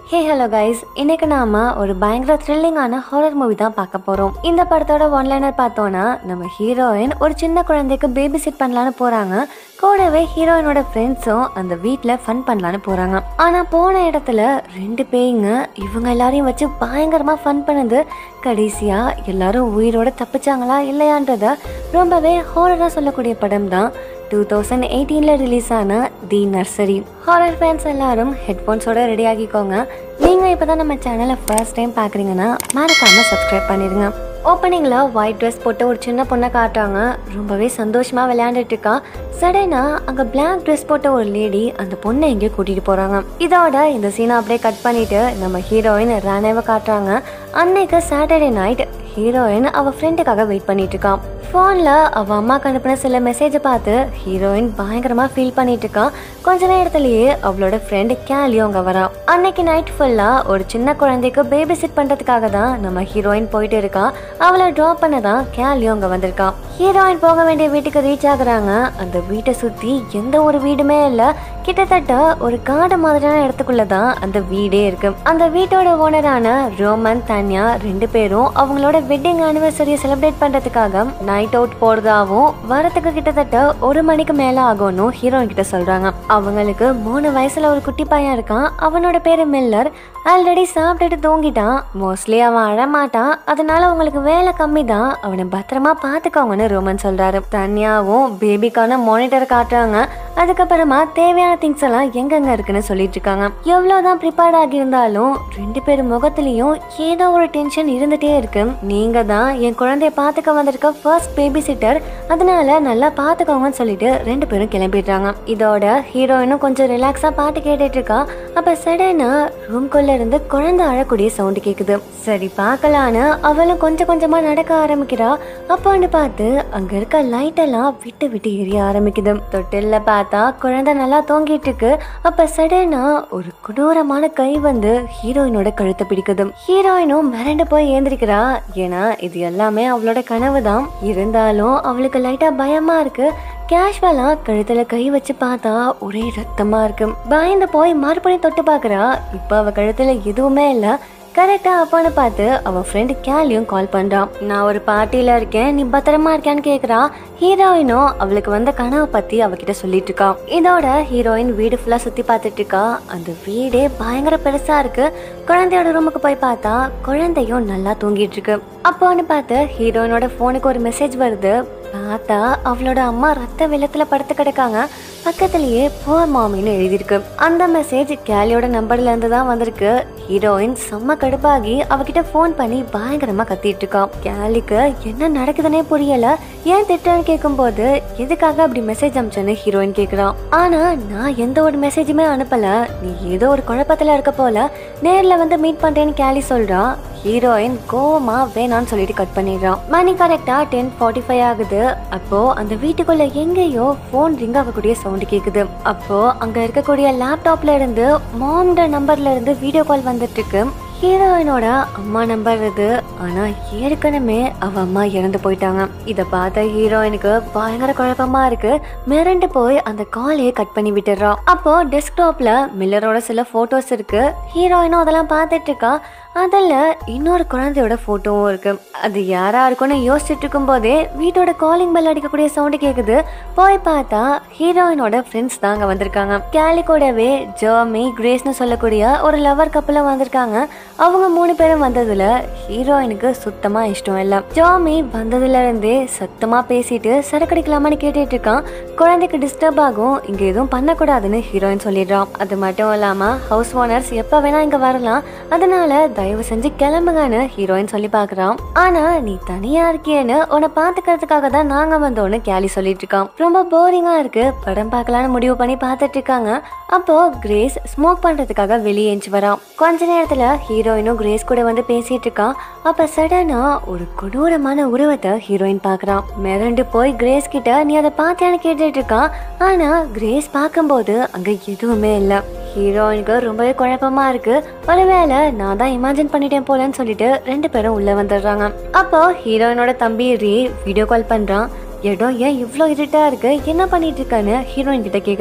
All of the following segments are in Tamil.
ஹே ஹலோ கைஸ் இன்னைக்கு நாம ஒரு பயங்கர த்ரில்லிங்கான ஹாரர் மூவி தான் பார்க்க போறோம் இந்த படத்தோட ஒன்லைனர் பார்த்தோன்னா நம்ம ஹீரோயின் ஒரு சின்ன குழந்தைக்கு பேபி சிட் பண்ணலான்னு போறாங்க கூடவே ஹீரோயினோட ஃப்ரெண்ட்ஸும் அந்த வீட்டில் ஃபன் பண்ணலான்னு போறாங்க ஆனா போன இடத்துல ரெண்டு பேய்ங்க இவங்க எல்லாரையும் வச்சு பயங்கரமா ஃபன் பண்ணுது கடைசியா எல்லாரும் உயிரோட தப்பிச்சாங்களா இல்லையான்றத ரொம்பவே ஹாரரா சொல்லக்கூடிய படம் தான் டூ தௌசண்ட் எயிட்டீனில் ரிலீஸ் ஆன தி நர்சரி ஹாரர் ஃபேன்ஸ் எல்லாரும் ஹெட்ஃபோன்ஸோட ரெடி ஆகிக்கோங்க நீங்கள் இப்போ தான் நம்ம சேனலை ஃபர்ஸ்ட் டைம் பார்க்குறீங்கன்னா மறக்காமல் சப்ஸ்கிரைப் பண்ணிடுங்க ஓப்பனிங்கில் ஒயிட் ட்ரெஸ் போட்டு ஒரு சின்ன பொண்ணை காட்டுறாங்க ரொம்பவே சந்தோஷமாக விளையாண்டுட்டு இருக்கா சடனாக அங்கே பிளாக் ட்ரெஸ் போட்ட ஒரு லேடி அந்த பொண்ணை எங்கேயோ கூட்டிகிட்டு போகிறாங்க இதோட இந்த சீனை அப்படியே கட் பண்ணிட்டு நம்ம ஹீரோயின் ராணேவை காட்டுறாங்க அன்னைக்கு சாட்டர்டே நைட் ஹீரோயின் அவ ஃப்ரெண்டுக்காக வெயிட் பண்ணிட்டு இருக்கான் ஃபோனில் அவள் அம்மாக்கு அனுப்பின சில மெசேஜை பார்த்து ஹீரோயின் பயங்கரமாக ஃபீல் பண்ணிட்டு இருக்கான் கொஞ்ச நேரத்திலேயே அவளோட ஃப்ரெண்டு கேலியும் அங்கே வரா அன்னைக்கு நைட் ஃபுல்லாக ஒரு சின்ன குழந்தைக்கு பேபி சிட் பண்ணுறதுக்காக தான் நம்ம ஹீரோயின் போயிட்டு இருக்கா அவளை ட்ராப் பண்ண தான் கேலியும் அங்கே வந்திருக்கான் ஹீரோயின் போக வேண்டிய வீட்டுக்கு ரீச் ஆகுறாங்க அந்த வீட்டை சுற்றி எந்த ஒரு வீடுமே இல்லை கிட்டத்தட்ட ஒரு காடு மாதிரியான இடத்துக்குள்ள தான் அந்த வீடே இருக்கு அந்த வீட்டோட ஓனரான ரோமன் தன்யா ரெண்டு பேரும் அவங்களோட வெட்டிங் ஆனிவர்சரியை செலிப்ரேட் பண்றதுக்காக நைட் அவுட் போறதாவும் வரத்துக்கு கிட்டத்தட்ட ஒரு மணிக்கு மேல ஆகும்னு ஹீரோயின் கிட்ட சொல்றாங்க அவங்களுக்கு மூணு வயசுல ஒரு குட்டி பையன் இருக்கான் அவனோட பேரு மில்லர் ஆல்ரெடி சாப்பிட்டுட்டு தூங்கிட்டான் மோஸ்ட்லி அவன் அழமாட்டான் அதனால உங்களுக்கு வேலை கம்மி தான் அவனை பத்திரமா பாத்துக்கோங்கன்னு ரோமன் சொல்றாரு தனியாவும் பேபிக்கான மானிட்டர் காட்டுறாங்க அதுக்கப்புறமா தேவையான திங்ஸ் எல்லாம் எங்கெங்க இருக்குன்னு சொல்லிட்டு இருக்காங்க எவ்வளவுதான் ப்ரிப்பேர்ட் ஆகியிருந்தாலும் ரெண்டு பேர் முகத்திலையும் ஏதோ ஒரு டென்ஷன் இருந்துட்டே இருக்கு நீங்க தான் என் குழந்தைய பாத்துக்க வந்திருக்க ஃபர்ஸ்ட் பேபி சிட்டர் அதனால நல்லா பாத்துக்கோங்கன்னு சொல்லிட்டு ரெண்டு பேரும் கிளம்பிடுறாங்க இதோட ஹீரோயினும் கொஞ்சம் ரிலாக்ஸா பாட்டு கேட்டுட்டு இருக்கா அப்ப சடனா ரூம்குள்ள இருந்து குழந்தை அழக்கூடிய சவுண்ட் கேக்குது சரி பார்க்கலான்னு அவளும் கொஞ்சம் கொஞ்சமா நடக்க ஆரம்பிக்கிறா அப்பான்னு பார்த்து அங்க இருக்க லைட் எல்லாம் விட்டு விட்டு எரிய ஆரம்பிக்குது தொட்டில்ல பார்த்தா குழந்தை நல்லா தூங்கிட்டு இருக்கு அப்ப சடனா ஒரு கொடூரமான கை வந்து ஹீரோயினோட கழுத்தை பிடிக்குது ஹீரோயினும் மிரண்டு போய் ஏந்திரிக்கிறா ஏன்னா இது எல்லாமே அவளோட கனவு தான் இருந்தாலும் அவளுக்கு லைட்டா பயமா இருக்கு கேஷுவலா கழுத்துல கை வச்சு பார்த்தா ஒரே ரத்தமா இருக்கு பயந்து போய் மறுபடியும் தொட்டு பாக்குறா இப்ப அவ கழுத்துல எதுவுமே இல்ல கரெக்டா அப்பான்னு பார்த்து அவ ஃப்ரெண்ட் கேலியும் கால் பண்றான் நான் ஒரு பார்ட்டியில இருக்கேன் நீ பத்திரமா இருக்கியான்னு கேக்குறா ஹீரோயினும் அவளுக்கு வந்த கனவை பத்தி அவகிட்ட சொல்லிட்டு இருக்கா இதோட ஹீரோயின் வீடு ஃபுல்லா சுத்தி பார்த்துட்டு இருக்கா அந்த வீடே பயங்கர பெருசா இருக்கு குழந்தையோட ரூமுக்கு போய் பார்த்தா குழந்தையும் நல்லா தூங்கிட்டு இருக்கு அப்போன்னு பார்த்து ஹீரோயினோட போனுக்கு ஒரு மெசேஜ் வருது பார்த்தா அவளோட அம்மா ரத்த வெள்ளத்துல படுத்து கிடக்காங்க பக்கத்திலேயே போர் மாமின்னு எழுதியிருக்கு அந்த மெசேஜ் கேலியோட நம்பர்ல இருந்து தான் வந்திருக்கு ஹீரோயின் செம்ம கடுப்பாகி அவகிட்ட ஃபோன் பண்ணி பயங்கரமா கத்திட்டு இருக்கான் கேலிக்கு என்ன நடக்குதுன்னே புரியல ஏன் திட்டன்னு கேட்கும்போது எதுக்காக அப்படி மெசேஜ் அமிச்சேன்னு ஹீரோயின் கேக்குறான் ஆனா நான் எந்த ஒரு மெசேஜுமே அனுப்பல நீ ஏதோ ஒரு குழப்பத்துல இருக்க போல நேர்ல வந்து மீட் பண்றேன்னு கேலி சொல்றா ஹீரோயின் கோவமா வேணான்னு சொல்லிட்டு கட் பண்ணிடுறான் மணி கரெக்டா டென் ஃபார்ட்டி ஃபைவ் ஆகுது அப்போ அந்த வீட்டுக்குள்ள எங்கேயோ ஃபோன் ரிங் ஆகக்கூடிய சவுண்ட் கேக்குது அப்போ அங்க இருக்கக்கூடிய லேப்டாப்ல இருந்து மாம்ட நம்பர்ல இருந்து வீடியோ கால் வந்துட்டு இருக்கு ஹீரோயினோட அம்மா நம்பர் இது ஆனா ஏற்கனவே அவ அம்மா இறந்து போயிட்டாங்க இத பார்த்த ஹீரோயினுக்கு பயங்கர குழப்பமா இருக்கு மிரண்டு போய் அந்த காலையே கட் பண்ணி விட்டுறா அப்போ டெஸ்க்டாப்ல மில்லரோட சில போட்டோஸ் இருக்கு ஹீரோயினும் அதெல்லாம் பார்த்துட்டு இருக்கா அதில் இன்னொரு குழந்தையோட ஃபோட்டோவும் இருக்கு அது யாரா இருக்கும்னு யோசிச்சுட்டு இருக்கும் போதே வீட்டோட காலிங் பெல் அடிக்கக்கூடிய சவுண்டு கேக்குது போய் பார்த்தா ஹீரோயினோட ஃப்ரெண்ட்ஸ் தான் அங்கே வந்திருக்காங்க கேலி கூடவே ஜெர்மி கிரேஸ்னு சொல்லக்கூடிய ஒரு லவர் கப்பலும் வந்திருக்காங்க அவங்க மூணு பேரும் வந்ததுல ஹீரோயினுக்கு சுத்தமா இஷ்டம் இல்லை ஜாமி வந்ததுல இருந்தே சத்தமா பேசிட்டு சரக்கடிக்கலாமான்னு கேட்டுட்டு இருக்கான் குழந்தைக்கு டிஸ்டர்ப் ஆகும் இங்க எதுவும் பண்ணக்கூடாதுன்னு ஹீரோயின் சொல்லிடுறான் அது மட்டும் இல்லாம ஹவுஸ் ஓனர்ஸ் எப்ப வேணா இங்க வரலாம் அதனால தயவு செஞ்சு கிளம்புங்கன்னு ஹீரோயின் சொல்லி பாக்குறான் ஆனா நீ தனியா இருக்கியேன்னு உன்னை பாத்துக்கிறதுக்காக தான் நாங்க வந்தோன்னு கேலி சொல்லிட்டு இருக்கான் ரொம்ப போரிங்கா இருக்கு படம் பார்க்கலான்னு முடிவு பண்ணி பார்த்துட்டு இருக்காங்க அப்போ கிரேஸ் ஸ்மோக் பண்றதுக்காக வெளியே எஞ்சி வரான் கொஞ்ச நேரத்துல ஹீரோயினும் கிரேஸ் கூட வந்து பேசிட்டு இருக்கான் அப்ப சடனா ஒரு கொடூரமான உருவத்தை ஹீரோயின் பாக்குறான் மிரண்டு போய் கிரேஸ் கிட்ட நீ அதை பார்த்தியான்னு கேட்டுட்டு இருக்கான் ஆனா கிரேஸ் பார்க்கும்போது அங்க எதுவுமே இல்ல ஹீரோயினுக்கு ரொம்பவே குழப்பமா இருக்கு ஒருவேளை நான் தான் இமேஜின் பண்ணிட்டேன் போலன்னு சொல்லிட்டு ரெண்டு பேரும் உள்ள வந்துடுறாங்க அப்போ ஹீரோயினோட தம்பி ரீ வீடியோ கால் பண்றான் இடம் ஏன் இவ்வளோ இருட்டா இருக்கு என்ன பண்ணிட்டு இருக்கான்னு ஹீரோயின் கிட்ட கேக்குறான்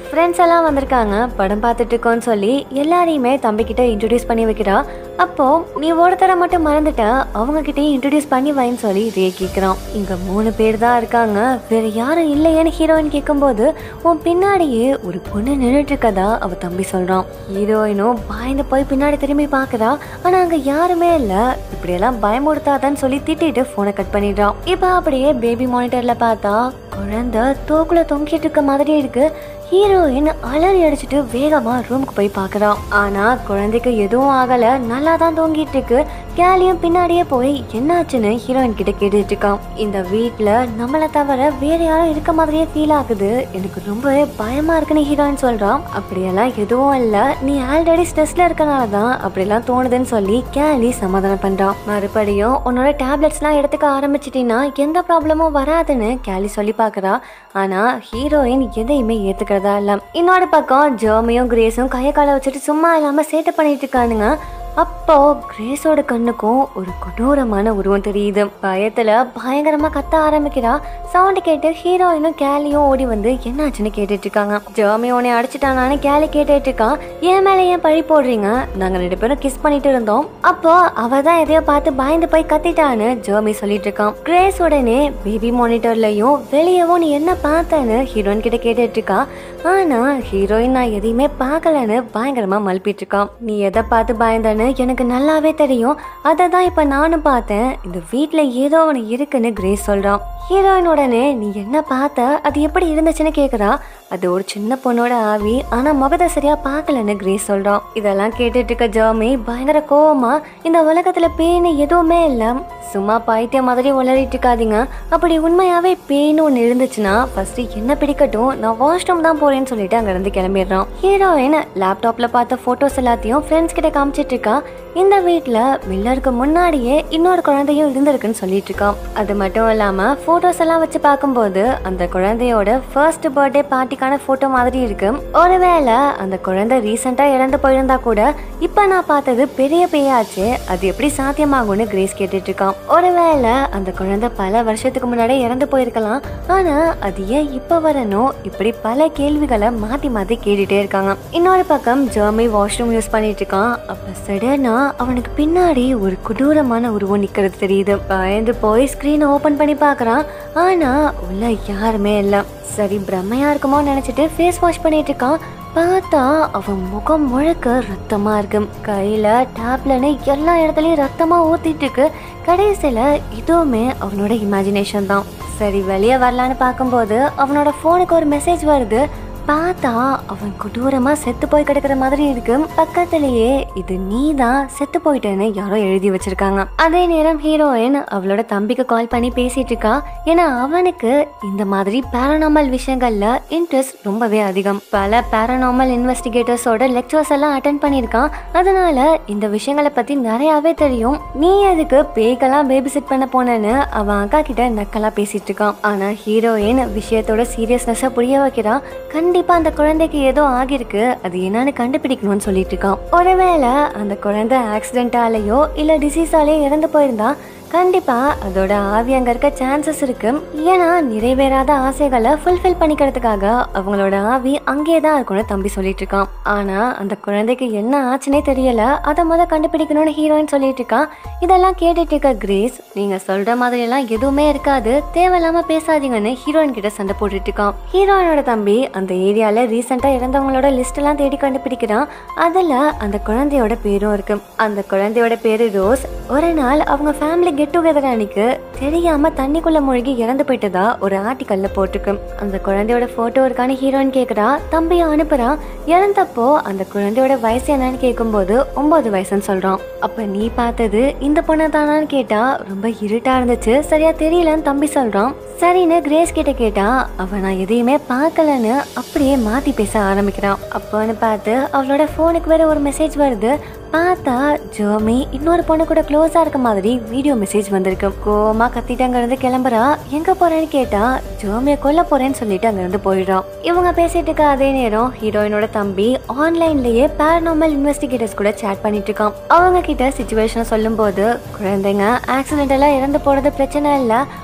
ஃப்ரெண்ட்ஸ் எல்லாம் வந்திருக்காங்க படம் பார்த்துட்டு இருக்கோன்னு சொல்லி எல்லாரையுமே தம்பிக்கிட்ட இன்ட்ரடியூஸ் பண்ணி வைக்கிறா அப்போ நீ ஒருத்தரை மட்டும் மறந்துட்ட அவங்க கிட்டயும் இன்ட்ரடியூஸ் பண்ணி வைன்னு சொல்லி ரே கேட்குறான் இங்க மூணு பேர் தான் இருக்காங்க வேற யாரும் இல்லையேன்னு ஹீரோயின் கேட்கும்போது உன் பின்னாடியே ஒரு பொண்ணு நின்றுட்டு இருக்கதா அவ தம்பி சொல்றான் ஹீரோயினும் பயந்து போய் பின்னாடி திரும்பி பார்க்கறா ஆனா அங்க யாருமே இல்ல இப்படியெல்லாம் பயமுறுத்தாதான்னு சொல்லி திட்டிட்டு போனை கட் பண்ணிடுறான் இப்போ அப்படியே பேபி மானிட்டர்ல பார்த்தா குழந்தை தோக்குல தொங்கிட்டு இருக்க மாதிரி இருக்கு ஹீரோயின் அலறி அடிச்சுட்டு வேகமா ரூமுக்கு போய் பார்க்கறான் ஆனா குழந்தைக்கு எதுவும் ஆகல நல்லா தான் தூங்கிட்டு இருக்கு கேலியும் பின்னாடியே போய் என்னாச்சுன்னு ஹீரோயின் கிட்ட கேட்டுட்டு இருக்கான் இந்த வீட்ல நம்மள தவிர வேற யாரும் இருக்க மாதிரியே ஃபீல் ஆகுது எனக்கு ரொம்பவே பயமா இருக்குன்னு ஹீரோயின் சொல்றான் அப்படியெல்லாம் எதுவும் இல்ல நீ ஆல்ரெடி ஸ்ட்ரெஸ்ல இருக்கனால தான் அப்படிலாம் தோணுதுன்னு சொல்லி கேலி சமாதானம் பண்றான் மறுபடியும் உன்னோட டேப்லெட்ஸ்லாம் எடுத்துக்க ஆரம்பிச்சிட்டீங்கன்னா எந்த ப்ராப்ளமும் வராதுன்னு கேலி சொல்லி பார்க்கறா ஆனா ஹீரோயின் எதையுமே ஏத்துக்கிறதா இல்ல இன்னொரு பக்கம் ஜெர்மியும் கிரேஸும் கையை காலை வச்சுட்டு சும்மா இல்லாம சேட்டை பண்ணிட்டு இருக்கானுங்க அப்போ கிரேஸோட கண்ணுக்கும் ஒரு கொடூரமான உருவம் தெரியுது பயத்துல பயங்கரமா கத்த ஆரம்பிக்கிறா சவுண்ட் கேட்டு ஹீரோயினும் கேலியும் ஓடி வந்து என்னாச்சுன்னு கேட்டுட்டு இருக்காங்க ஜெர்மி உன்னை அடிச்சிட்டானான்னு கேலி கேட்டுட்டு இருக்கான் என் மேல ஏன் பழி போடுறீங்க நாங்க ரெண்டு பேரும் கிஸ் பண்ணிட்டு இருந்தோம் அப்போ அவ தான் எதையோ பார்த்து பயந்து போய் கத்திட்டான்னு ஜெர்மி சொல்லிட்டு இருக்கான் கிரேஸ் உடனே பேபி மானிட்டர்லயும் வெளியவும் நீ என்ன பார்த்தேன்னு ஹீரோயின் கிட்ட கேட்டுட்டு இருக்கா ஆனா ஹீரோயின் நான் எதையுமே பார்க்கலன்னு பயங்கரமா மல்பிட்டு இருக்கான் நீ எதை பார்த்து பயந்தன்னு எனக்கு நல்லாவே தெரியும் அதை தான் இப்ப நானும் பார்த்தேன் இந்த வீட்ல ஏதோ ஒன்று இருக்குன்னு கிரேஸ் சொல்றான் ஹீரோயின் உடனே நீ என்ன பார்த்த அது எப்படி இருந்துச்சுன்னு கேக்குறா அது ஒரு சின்ன பொண்ணோட ஆவி ஆனா முகத்தை சரியா பார்க்கலன்னு கிரேஸ் சொல்றான் இதெல்லாம் கேட்டுட்டு இருக்க ஜாமி பயங்கர கோவமா இந்த உலகத்துல பேய்னு எதுவுமே இல்ல சும்மா பைத்தியம் மாதிரி உளறிட்டு இருக்காதீங்க அப்படி உண்மையாவே பேய்னு ஒன்று இருந்துச்சுன்னா ஃபர்ஸ்ட் என்ன பிடிக்கட்டும் நான் வாஷ்ரூம் தான் போறேன்னு சொல்லிட்டு அங்க இருந்து கிளம்பிடுறான் ஹீரோயின் லேப்டாப்ல பார்த்த போட்டோஸ் எல்லாத்தையும் ஃப்ரெண்ட்ஸ் கிட்ட காமிச்சிட்டு இருக்கா இந்த வீட்ல மில்லருக்கு முன்னாடியே இன்னொரு குழந்தையும் இருந்திருக்குன்னு சொல்லிட்டு இருக்கான் அது மட்டும் இல்லாம போட்டோஸ் எல்லாம் வச்சு பார்க்கும்போது அந்த குழந்தையோட ஃபர்ஸ்ட் பர்த்டே பார்ட்டிக்கான போட்டோ மாதிரி இருக்கு ஒருவேளை அந்த குழந்தை ரீசெண்டா இறந்து போயிருந்தா கூட இப்ப நான் பார்த்தது பெரிய பேயாச்சு அது எப்படி சாத்தியமாகும்னு கிரேஸ் கேட்டுட்டு இருக்கான் ஒருவேளை அந்த குழந்தை பல வருஷத்துக்கு முன்னாடி இறந்து போயிருக்கலாம் ஆனா அது ஏன் இப்ப வரணும் இப்படி பல கேள்விகளை மாத்தி மாத்தி கேட்டுட்டே இருக்காங்க இன்னொரு பக்கம் ஜெர்மி வாஷ்ரூம் யூஸ் பண்ணிட்டு இருக்கான் அப்ப சடனா அவனுக்கு பின்னாடி ஒரு கொடூரமான உருவம் நிக்கிறது தெரியுது பயந்து போய் ஸ்கிரீனை ஓபன் பண்ணி பார்க்கறான் ஆனா உள்ள யாருமே இல்ல சரி பிரம்மையா இருக்குமோ நினைச்சிட்டு ஃபேஸ் வாஷ் பண்ணிட்டு இருக்கான் பார்த்தா அவன் முகம் முழுக்க ரத்தமா இருக்கு கையில டேப்லன்னு எல்லா இடத்துலயும் ரத்தமா ஊத்திட்டு இருக்கு கடைசியில இதுவுமே அவனோட இமேஜினேஷன் தான் சரி வெளியே வரலான்னு பார்க்கும்போது அவனோட ஃபோனுக்கு ஒரு மெசேஜ் வருது பார்த்தா அவன் கொடூரமா செத்து போய் கிடக்குற மாதிரி இருக்கு பக்கத்திலேயே இது நீ தான் செத்து போயிட்டேன்னு யாரோ எழுதி வச்சிருக்காங்க அதே நேரம் ஹீரோயின் அவளோட தம்பிக்கு கால் பண்ணி பேசிட்டு இருக்கா ஏன்னா அவனுக்கு இந்த மாதிரி பேரனாமல் விஷயங்கள்ல இன்ட்ரெஸ்ட் ரொம்பவே அதிகம் பல பேரனாமல் இன்வெஸ்டிகேட்டர்ஸோட லெக்சர்ஸ் எல்லாம் அட்டன் பண்ணியிருக்கான் அதனால இந்த விஷயங்களை பத்தி நிறையாவே தெரியும் நீ எதுக்கு பேய்க்கெல்லாம் பேபி சிட் பண்ண போனேன்னு அவன் அக்கா கிட்ட நக்கலா பேசிட்டு இருக்கான் ஆனா ஹீரோயின் விஷயத்தோட சீரியஸ்னஸ புரிய வைக்கிறா கண்டிப்பா அந்த குழந்தைக்கு ஏதோ ஆகிருக்கு அது என்னன்னு கண்டுபிடிக்கணும்னு சொல்லிட்டு இருக்கான் ஒருவேளை அந்த குழந்தை ஆக்சிடென்டாலேயோ இல்ல டிசீஸாலேயோ இறந்து போயிருந்தா கண்டிப்பா அதோட ஆவி அங்க இருக்க சான்சஸ் இருக்கு ஏன்னா நிறைவேறாத ஆசைகளை ஃபுல்ஃபில் பண்ணிக்கிறதுக்காக அவங்களோட ஆவி அங்கே தான் இருக்கும்னு தம்பி சொல்லிட்டு இருக்கான் ஆனா அந்த குழந்தைக்கு என்ன ஆச்சுனே தெரியல அதை முத கண்டுபிடிக்கணும்னு ஹீரோயின் சொல்லிட்டு இருக்கான் இதெல்லாம் கேட்டுட்டு இருக்க கிரேஸ் நீங்க சொல்ற மாதிரி எல்லாம் எதுவுமே இருக்காது தேவையில்லாம பேசாதீங்கன்னு ஹீரோயின் கிட்ட சண்டை போட்டுட்டு இருக்கான் ஹீரோயினோட தம்பி அந்த ஏரியால ரீசெண்டா இறந்தவங்களோட லிஸ்ட் எல்லாம் தேடி கண்டுபிடிக்கிறான் அதுல அந்த குழந்தையோட பேரும் இருக்கு அந்த குழந்தையோட பேரு ரோஸ் ஒரு நாள் அவங்க ஃபேமிலி கெட் டுகெதர் அன்னைக்கு தெரியாம தண்ணிக்குள்ள மூழ்கி இறந்து போயிட்டதா ஒரு ஆர்டிக்கல்ல போட்டிருக்கு அந்த குழந்தையோட போட்டோ இருக்கான்னு ஹீரோயின் கேக்குறா தம்பி அனுப்புறான் இறந்தப்போ அந்த குழந்தையோட வயசு என்னன்னு கேட்கும்போது ஒன்பது வயசுன்னு சொல்றான் அப்ப நீ பார்த்தது இந்த பொண்ணை தானான்னு கேட்டா ரொம்ப இருட்டா இருந்துச்சு சரியா தெரியலன்னு தம்பி சொல்றான் சரின்னு கிரேஸ் கிட்ட கேட்டா அவ நான் எதையுமே பார்க்கலன்னு அப்படியே மாத்தி பேச ஆரம்பிக்கிறான் அப்போன்னு பார்த்து அவளோட போனுக்கு வேற ஒரு மெசேஜ் வருது பார்த்தா ஜோமி இன்னொரு பொண்ணு கூட க்ளோஸா இருக்க மாதிரி வீடியோ மெசேஜ் வந்திருக்கு கோவமா கத்திட்டு அங்க இருந்து கிளம்புறா எங்க போறேன்னு கேட்டா ஜோமிய கொல்ல போறேன்னு சொல்லிட்டு அங்க இருந்து போயிடுறான் இவங்க பேசிட்டு இருக்க அதே நேரம் ஹீரோயினோட தம்பி ஆன்லைன்லயே பேரனாமல் இன்வெஸ்டிகேட்டர்ஸ் கூட சேட் பண்ணிட்டு இருக்கான் அவங்க கிட்ட சுச்சுவேஷனை சொல்லும் போது குழந்தைங்க ஆக்சிடென்டலா இறந்து போறது பிரச்சனை இல்ல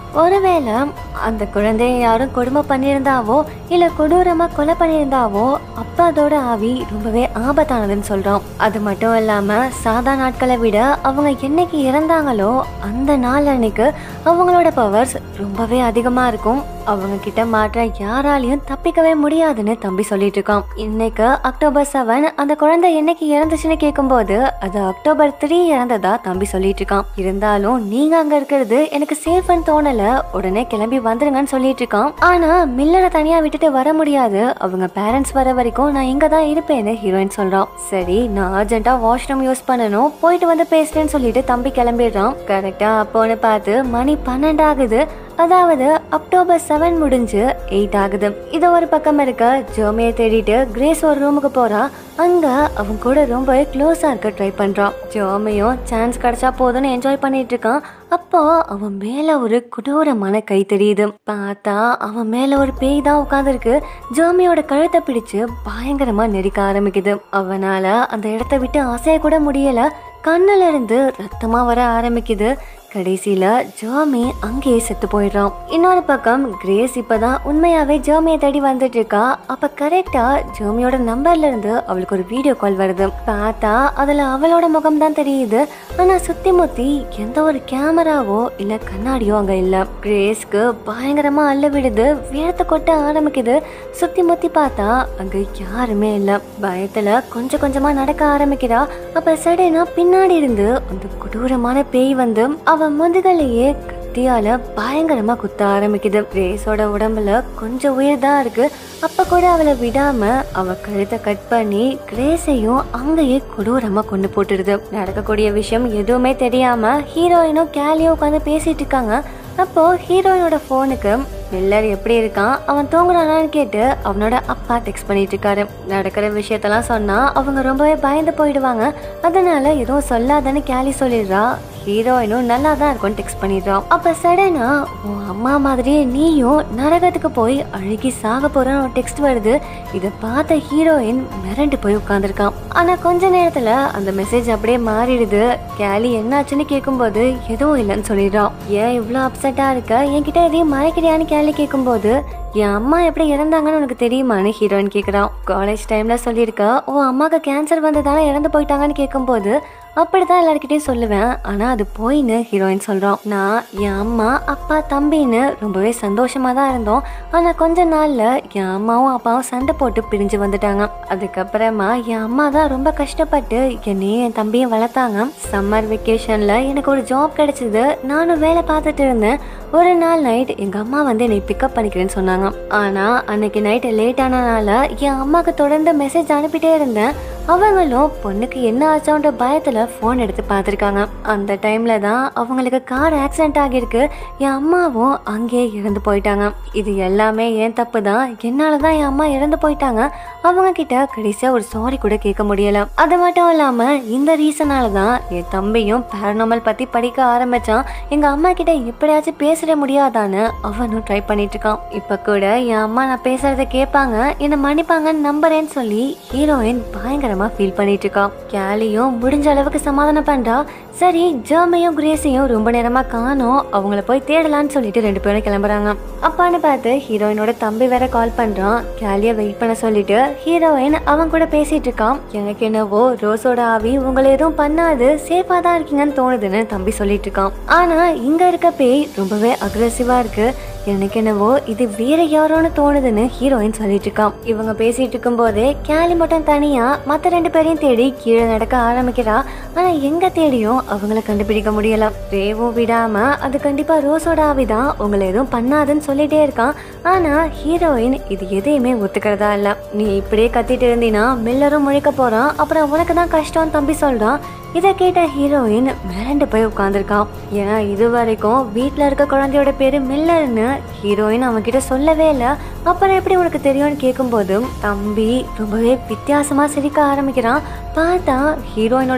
ஒருவேளை அந்த குழந்தைய யாரும் கொடுமை பண்ணியிருந்தாவோ இல்ல கொடூரமா கொலை பண்ணியிருந்தாவோ அப்ப அதோட ஆவி ரொம்பவே ஆபத்தானதுன்னு சொல்றோம் அது மட்டும் இல்லாம சாதா நாட்களை விட அவங்க என்னைக்கு இறந்தாங்களோ அந்த நாள் அன்னைக்கு அவங்களோட பவர்ஸ் ரொம்பவே அதிகமா இருக்கும் அவங்க கிட்ட மாற்ற யாராலையும் தப்பிக்கவே முடியாதுன்னு தம்பி சொல்லிட்டு இருக்கான் இன்னைக்கு அக்டோபர் செவன் அந்த குழந்தை என்னைக்கு இறந்துச்சுன்னு கேட்கும்போது அது அக்டோபர் த்ரீ இறந்ததா தம்பி சொல்லிட்டு இருக்கான் இருந்தாலும் நீங்க அங்க இருக்கிறது எனக்கு சேஃப்னு தோணல உடனே கிளம்பி வந்துருங்கன்னு சொல்லிட்டு இருக்கான் ஆனா மில்லரை தனியா விட்டுட்டு வர முடியாது அவங்க பேரண்ட்ஸ் வர வரைக்கும் நான் இங்க தான் இருப்பேன்னு ஹீரோயின் சொல்றான் சரி நான் அர்ஜென்ட்டா வாஷ்ரூம் யூஸ் பண்ணணும் போயிட்டு வந்து பேசுறேன்னு சொல்லிட்டு தம்பி கிளம்பிடுறான் கரெக்டா அப்போன்னு பார்த்து மணி பன்னெண்டு ஆகுது அதாவது அக்டோபர் செவன் முடிஞ்சு எயிட் ஆகுது இது ஒரு பக்கம் இருக்க ஜோமியை தேடிட்டு கிரேஸ் ஒரு ரூமுக்கு போறா அங்க அவன் கூட ரொம்ப க்ளோஸா இருக்க ட்ரை பண்றான் ஜோமியும் சான்ஸ் கிடைச்சா போதும்னு என்ஜாய் பண்ணிட்டு இருக்கான் அப்போ அவன் மேல ஒரு கொடூரமான கை தெரியுது பார்த்தா அவன் மேல ஒரு பேய் தான் உட்காந்துருக்கு ஜோமியோட கழுத்தை பிடிச்சு பயங்கரமா நெரிக்க ஆரம்பிக்குது அவனால அந்த இடத்த விட்டு அசைய கூட முடியல கண்ணுல இருந்து ரத்தமா வர ஆரம்பிக்குது கடைசியில ஜோமி அங்கேயே செத்து போயிடுறான் இன்னொரு பக்கம் கிரேஸ் இப்பதான் உண்மையாவே ஜோமியை தேடி வந்துட்டு இருக்கா அப்ப கரெக்டா ஜோமியோட நம்பர்ல இருந்து அவளுக்கு ஒரு வீடியோ கால் வருது பார்த்தா அதுல அவளோட முகம் தான் தெரியுது ஆனா சுத்தி முத்தி எந்த ஒரு கேமராவோ இல்ல கண்ணாடியோ அங்க இல்ல கிரேஸ்க்கு பயங்கரமா அள்ள விடுது வேர்த்து கொட்ட ஆரம்பிக்குது சுத்தி முத்தி பார்த்தா அங்க யாருமே இல்ல பயத்துல கொஞ்சம் கொஞ்சமா நடக்க ஆரம்பிக்கிறா அப்ப சடனா பின்னாடி இருந்து அந்த கொடூரமான பேய் வந்து அவ முதுகலையே கத்தியால பயங்கரமா குத்த ஆரம்பிக்குது ரேஸோட உடம்புல கொஞ்சம் உயிர் தான் இருக்கு அப்ப கூட அவளை விடாம அவ கழுத்தை கட் பண்ணி கிரேஸையும் அங்கேயே கொடூரமா கொண்டு போட்டுடுது நடக்கக்கூடிய விஷயம் எதுவுமே தெரியாம ஹீரோயினும் கேலியும் உட்காந்து பேசிட்டு இருக்காங்க அப்போ ஹீரோயினோட ஃபோனுக்கு மில்லர் எப்படி இருக்கான் அவன் தூங்குறானான்னு கேட்டு அவனோட அப்பா டெக்ஸ்ட் பண்ணிட்டு இருக்காரு நடக்கிற விஷயத்தெல்லாம் சொன்னா அவங்க ரொம்பவே பயந்து போயிடுவாங்க அதனால எதுவும் சொல்லாதன்னு கேலி சொல்லிடுறா ஹீரோயினும் நல்லா தான் இருக்கும்னு டெக்ஸ்ட் பண்ணிடுறான் அப்ப சடனா உன் அம்மா மாதிரியே நீயும் நரகத்துக்கு போய் அழுகி சாக போறன்னு ஒரு டெக்ஸ்ட் வருது இதை பார்த்த ஹீரோயின் மிரண்டு போய் உட்காந்துருக்கான் ஆனா கொஞ்ச நேரத்துல அந்த மெசேஜ் அப்படியே மாறிடுது கேலி என்னாச்சுன்னு கேட்கும்போது எதுவும் இல்லைன்னு சொல்லிடுறான் ஏன் இவ்வளோ அப்செட்டா இருக்க என்கிட்ட எதையும் மறைக்கிறியான்னு கேள்வி கேட்கும்போது என் அம்மா எப்படி இறந்தாங்கன்னு உனக்கு தெரியுமான்னு ஹீரோயின் கேட்குறான் காலேஜ் டைம்ல சொல்லியிருக்க உன் அம்மாவுக்கு கேன்சர் வந்ததால இறந்து போயிட்டாங்கன்னு கேட்கும்போது அப்படிதான் எல்லாருக்கிட்டையும் சொல்லுவேன் ஆனா அது போயின்னு ஹீரோயின் சொல்றோம் நான் என் அம்மா அப்பா தம்பின்னு ரொம்பவே சந்தோஷமா தான் இருந்தோம் ஆனா கொஞ்ச நாள்ல என் அம்மாவும் அப்பாவும் சண்டை போட்டு பிரிஞ்சு வந்துட்டாங்க அதுக்கப்புறமா என் அம்மா தான் ரொம்ப கஷ்டப்பட்டு என்னையும் என் தம்பியும் வளர்த்தாங்க சம்மர் வெக்கேஷன்ல எனக்கு ஒரு ஜாப் கிடைச்சது நானும் வேலை பார்த்துட்டு இருந்தேன் ஒரு நாள் நைட் எங்க அம்மா வந்து என்னை பிக்கப் பண்ணிக்கிறேன்னு சொன்னாங்க ஆனா அன்னைக்கு நைட் லேட் ஆனனால என் அம்மாக்கு தொடர்ந்து மெசேஜ் அனுப்பிட்டே இருந்தேன் அவங்களும் பொண்ணுக்கு என்ன ஆச்சோன்ற பயத்துல ஃபோன் எடுத்து பார்த்துருக்காங்க அந்த டைம்ல தான் அவங்களுக்கு கார் ஆக்சிடென்ட் ஆகியிருக்கு என் அம்மாவும் அங்கேயே இறந்து போயிட்டாங்க இது எல்லாமே ஏன் தப்பு தான் என்னால தான் என் அம்மா இறந்து போயிட்டாங்க அவங்க கிட்ட கடைசியா ஒரு சாரி கூட கேட்க முடியல அது மட்டும் இல்லாம இந்த ரீசனால தான் என் தம்பியும் பேரனாமல் பத்தி படிக்க ஆரம்பிச்சான் எங்க அம்மா கிட்ட எப்படியாச்சும் பேசிட முடியாதான்னு அவனும் ட்ரை பண்ணிட்டு இருக்கான் இப்ப கூட என் அம்மா நான் பேசுறத கேட்பாங்க என்ன மன்னிப்பாங்கன்னு நம்புறேன்னு சொல்லி ஹீரோயின் பயங்கரமா ஃபீல் பண்ணிட்டு இருக்கான் கேலியும் முடிஞ்ச அளவுக்கு சமாதானம் பண்றா சரி ஜெர்மையும் கிரேஸையும் ரொம்ப நேரமா காணோம் அவங்கள போய் தேடலாம்னு சொல்லிட்டு ரெண்டு பேரும் கிளம்புறாங்க அப்பான்னு பார்த்து ஹீரோயினோட தம்பி வேற கால் பண்றான் கேலிய வெயிட் பண்ண சொல்லிட்டு ஹீரோயின் அவன் கூட பேசிட்டு இருக்கான் எனக்கு என்னவோ ரோஸோட ஆவி உங்களை எதுவும் பண்ணாது சேஃபா தான் இருக்கீங்கன்னு தோணுதுன்னு தம்பி சொல்லிட்டு இருக்கான் ஆனா இங்க இருக்க பேய் ரொம்பவே அக்ரெசிவா இருக்கு எனக்கு என்னவோ இது வேற யாரோன்னு தோணுதுன்னு ஹீரோயின் சொல்லிட்டு இருக்கான் இவங்க பேசிட்டு இருக்கும் போதே கேலி மட்டும் தனியா மத்த ரெண்டு பேரையும் தேடி கீழே நடக்க ஆரம்பிக்கிறா ஆனா எங்க தேடியும் அவங்கள கண்டுபிடிக்க முடியல ரேவும் விடாம அது கண்டிப்பா ரோஸோட ஆவிதான் உங்களை எதுவும் பண்ணாதுன்னு சொல்லிட்டே இருக்கான் ஆனா ஹீரோயின் இது எதையுமே ஒத்துக்கிறதா இல்ல நீ இப்படியே கத்திட்டு இருந்தீனா மில்லரும் முழிக்க போறான் அப்புறம் உனக்கு தான் கஷ்டம் தம்பி சொல்றான் இதை கேட்ட ஹீரோயின் மிரண்டு போய் உட்காந்துருக்கான் ஏன்னா இது வரைக்கும் வீட்டில் இருக்க குழந்தையோட பேரு மில்லர்னு ஹீரோயின் அவன்கிட்ட சொல்லவே இல்லை அப்புறம் எப்படி உனக்கு தெரியும்னு கேட்கும்போதும் தம்பி ரொம்பவே வித்தியாசமா சிரிக்க ஆரம்பிக்கிறான் பார்த்தா ஹீரோயினோட ஃபோன்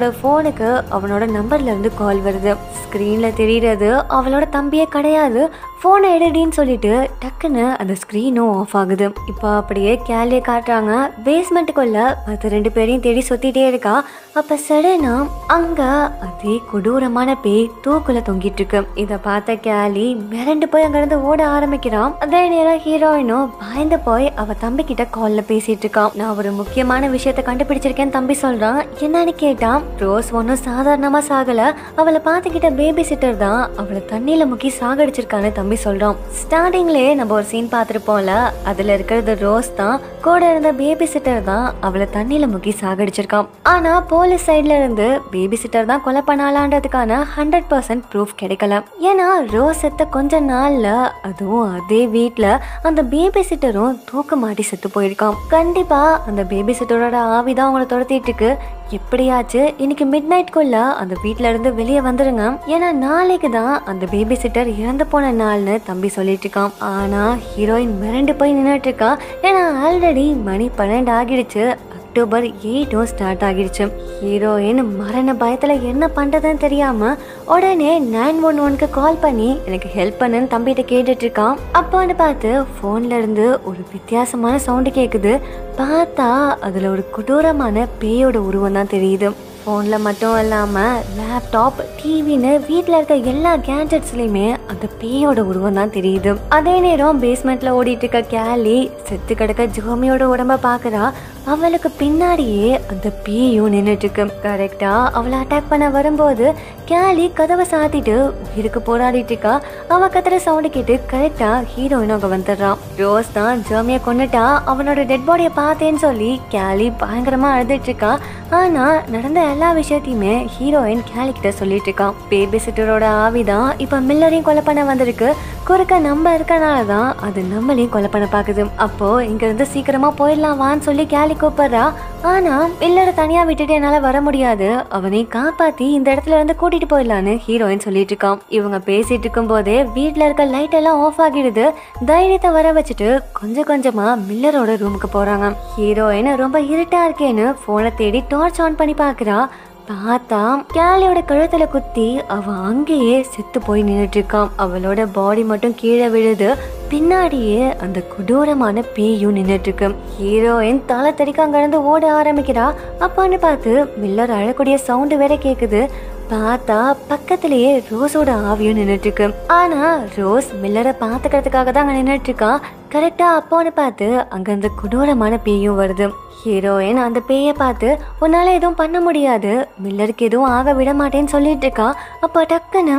ஃபோனுக்கு அவனோட நம்பர்ல இருந்து கால் வருது ஸ்க்ரீன்ல தெரியறது அவளோட தம்பியே கிடையாது ஃபோனை எடுடின்னு சொல்லிட்டு டக்குன்னு அந்த ஸ்க்ரீனும் ஆஃப் ஆகுது இப்போ அப்படியே கேலியை காட்டுறாங்க பேஸ்மெண்ட்டுக்குள்ள மற்ற ரெண்டு பேரையும் தேடி சுத்திட்டே இருக்கா அப்ப சடனா அங்க அதே கொடூரமான பேய் தூக்குல தொங்கிட்டு இருக்கு இத பார்த்த கேலி மிரண்டு போய் அங்கிருந்து ஓட ஆரம்பிக்கிறான் அதே நேரம் ஹீரோயினும் பயந்து போய் அவ தம்பி கிட்ட கால்ல பேசிட்டு இருக்கான் நான் ஒரு முக்கியமான விஷயத்த கண்டுபிடிச்சிருக்கேன் தம்பி சொல்றான் என்னன்னு கேட்டான் ரோஸ் ஒன்னும் சாதாரணமா சாகல அவளை பார்த்துக்கிட்ட பேபி சிட்டர் தான் அவளை தண்ணியில முக்கி சாகடிச்சிருக்கான்னு தம்பி சொல்றான் ஸ்டார்டிங்லயே நம்ம ஒரு சீன் பார்த்திருப்போம்ல அதுல இருக்கிறது ரோஸ் தான் கூட இருந்த பேபி சிட்டர் தான் அவளை தண்ணியில முக்கி சாகடிச்சிருக்கான் ஆனா போலீஸ் சைட்ல இருந்து பேபி சிட்டர் தான் கொலை பண்ணாலான்றதுக்கான ஹண்ட்ரட் பர்சன்ட் ப்ரூஃப் கிடைக்கல ஏன்னா ரோஸ் செத்த கொஞ்ச நாள்ல அதுவும் அதே வீட்ல அந்த பேபி சிட்டரும் தூக்க மாட்டி செத்து போயிருக்கான் கண்டிப்பா அந்த பேபி சிட்டரோட ஆவிதான் அவங்கள துரத்திட்டு இருக்கு எப்படியாச்சு இன்னைக்கு மிட் நைட்குள்ள அந்த வீட்ல இருந்து வெளியே வந்துருங்க ஏன்னா நாளைக்கு தான் அந்த பேபி சிட்டர் இறந்து போன நாள்னு தம்பி சொல்லிட்டு இருக்கான் ஆனா ஹீரோயின் மிரண்டு போய் நின்னுட்டு இருக்கா ஏன்னா ஆல்ரெடி மணி பன்னெண்டு ஆகிடுச்சு அக்டோபர் எயிட்டும் ஸ்டார்ட் ஆகிடுச்சு ஹீரோயின் மரண பயத்துல என்ன பண்றதுன்னு தெரியாம உடனே நைன் ஒன் ஒன்க்கு கால் பண்ணி எனக்கு ஹெல்ப் பண்ணுன்னு தம்பிகிட்ட கேட்டுட்டு இருக்கான் அப்பான்னு பார்த்து போன்ல இருந்து ஒரு வித்தியாசமான சவுண்டு கேக்குது பார்த்தா அதுல ஒரு கொடூரமான பேயோட உருவம் தான் தெரியுது ஃபோனில் மட்டும் இல்லாமல் லேப்டாப் டிவின்னு வீட்டில் இருக்க எல்லா கேஜெட்ஸ்லையுமே அந்த பேயோட உருவம் தான் தெரியுது அதே நேரம் பேஸ்மெண்ட்டில் ஓடிட்டு இருக்க கேலி செத்து கிடக்க ஜோமியோட உடம்ப பார்க்குறா அவளுக்கு பின்னாடியே அந்த பேயும் நின்றுட்டு இருக்கு கரெக்டா அவளை அட்டாக் பண்ண வரும்போது கேலி கதவை சாத்திட்டு உயிருக்கு போராடிட்டு இருக்கா அவ கத்துற சவுண்டு கேட்டு கரெக்டா ஹீரோயின் அங்க வந்துடுறான் ரோஸ் தான் ஜெர்மிய கொண்டுட்டா அவனோட டெட் பாடியை பார்த்தேன்னு சொல்லி கேலி பயங்கரமா அழுதுட்டு இருக்கா ஆனா நடந்த எல்லா விஷயத்தையுமே ஹீரோயின் கேலி கிட்ட சொல்லிட்டு இருக்கான் பேபி சிட்டரோட ஆவிதான் இப்ப மில்லரையும் கொலை பண்ண வந்திருக்கு குறுக்க நம்ம இருக்கனால தான் அது நம்மளையும் கொலை பண்ண பாக்குது அப்போ இங்க இருந்து சீக்கிரமா போயிடலாம் வான்னு சொல்லி கேலி கூப்பிடுறா ஆனா மில்லரை தனியா விட்டுட்டு என்னால வர முடியாது அவனை காப்பாத்தி இந்த இடத்துல இருந்து கூட்டிட்டு போயிடலான்னு ஹீரோயின் சொல்லிட்டு இருக்கான் இவங்க பேசிட்டு இருக்கும் போதே வீட்டுல இருக்க லைட் எல்லாம் ஆஃப் ஆகிடுது தைரியத்தை வர வச்சுட்டு கொஞ்சம் கொஞ்சமா மில்லரோட ரூமுக்கு போறாங்க ஹீரோயின் ரொம்ப இருட்டா இருக்கேன்னு போனை தேடி டார்ச் ஆன் பண்ணி பாக்குறா பார்த்தா கேலியோட கழுத்துல குத்தி அவ அங்கேயே செத்து போய் நின்னுட்டு இருக்கான் அவளோட பாடி மட்டும் கீழே விழுது பின்னாடியே அந்த கொடூரமான பேயும் நின்னுட்டு இருக்கு ஹீரோயின் தலை தெறிக்க அங்கிருந்து ஓட ஆரம்பிக்கிறா அப்பான்னு பார்த்து மில்லர் அழக்கூடிய சவுண்டு வேற கேக்குது பார்த்தா பக்கத்திலேயே ரோஸோட ஆவியும் நின்னுட்டு இருக்கு ஆனா ரோஸ் மில்லரை பாத்துக்கிறதுக்காக தான் அங்க நின்னுட்டு இருக்கா கரெக்டா அப்போன்னு பார்த்து அங்க அந்த கொடூரமான பேயும் வருது ஹீரோயின் அந்த பேயை பார்த்து உன்னால எதுவும் பண்ண முடியாது மில்லருக்கு எதுவும் ஆக விட மாட்டேன்னு சொல்லிட்டு இருக்கா அப்ப டக்குன்னு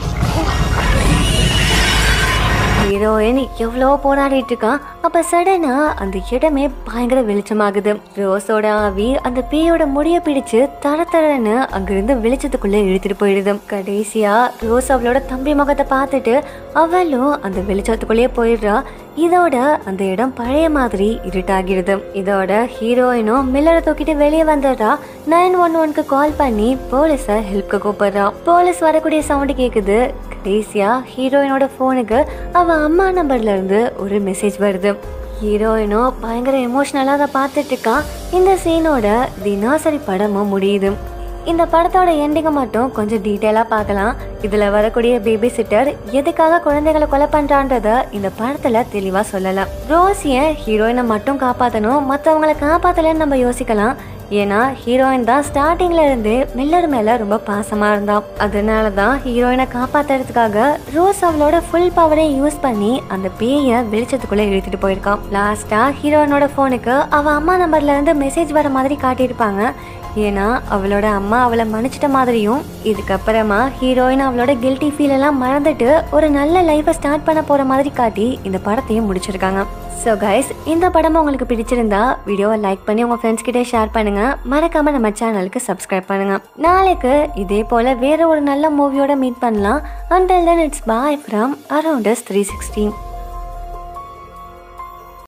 ஹீரோயின் எவ்வளோ போராடிட்டு இருக்கான் அப்ப சடனா அந்த இடமே பயங்கர வெளிச்சமாகுது ரோஸோட ஆவி அந்த பேயோட முடிய பிடிச்சு தர தரன்னு அங்கிருந்து வெளிச்சத்துக்குள்ள இழுத்துட்டு போயிடுது கடைசியா ரோஸ் அவளோட தம்பி முகத்தை பார்த்துட்டு அவளும் அந்த வெளிச்சத்துக்குள்ளேயே போயிடுறா இதோட அந்த இடம் பழைய மாதிரி இருட்டாகிடுது இதோட ஹீரோயினும் மில்லரை தூக்கிட்டு வெளியே வந்துடுறா நைன் ஒன் ஒன்க்கு கால் பண்ணி போலீஸை ஹெல்ப்க்கு கூப்பிடுறா போலீஸ் வரக்கூடிய சவுண்டு கேக்குது கடைசியா ஹீரோயினோட ஃபோனுக்கு அவ அம்மா நம்பர்ல இருந்து ஒரு மெசேஜ் வருது ஹீரோயினும் பயங்கர எமோஷ்னலாக அதை பார்த்துட்டு இருக்கான் இந்த சீனோட தினாசரி படமும் முடியுது இந்த படத்தோட எண்டிங்கை மட்டும் கொஞ்சம் டீட்டெயிலாக பார்க்கலாம் இதில் வரக்கூடிய பேபி சிட்டர் எதுக்காக குழந்தைகளை கொலை பண்ணுறான்றத இந்த படத்தில் தெளிவாக சொல்லலாம் ரோஸ் ஏன் ஹீரோயினை மட்டும் காப்பாற்றணும் மற்றவங்களை காப்பாற்றலன்னு நம்ம யோசிக்கலாம் ஏன்னா ஹீரோயின் தான் ஸ்டார்டிங்ல இருந்து மில்லர் மேல ரொம்ப பாசமா இருந்தான் அதனால தான் ஹீரோயினை காப்பாத்துறதுக்காக ரோஸ் அவளோட ஃபுல் பவரையும் யூஸ் பண்ணி அந்த பேய வெளிச்சத்துக்குள்ள இழுத்துட்டு போயிருக்கான் லாஸ்டா ஹீரோயினோட போனுக்கு அவ அம்மா நம்பர்ல இருந்து மெசேஜ் வர மாதிரி காட்டியிருப்பாங்க ஏன்னா அவளோட அம்மா அவளை மன்னிச்சிட்ட மாதிரியும் இதுக்கப்புறமா ஹீரோயின் அவளோட கில்ட்டி ஃபீல் எல்லாம் மறந்துட்டு ஒரு நல்ல லைஃபை ஸ்டார்ட் பண்ண போற மாதிரி காட்டி இந்த படத்தையும் முடிச்சிருக்காங்க ஸோ கைஸ் இந்த படம் உங்களுக்கு பிடிச்சிருந்தா வீடியோவை லைக் பண்ணி உங்க ஃப்ரெண்ட்ஸ் கிட்டே ஷேர் பண்ணுங்க மறக்காம நம்ம சேனலுக்கு சப்ஸ்கிரைப் பண்ணுங்க நாளைக்கு இதே போல வேற ஒரு நல்ல மூவியோட மீட் பண்ணலாம் until then it's bye from around us three sixteen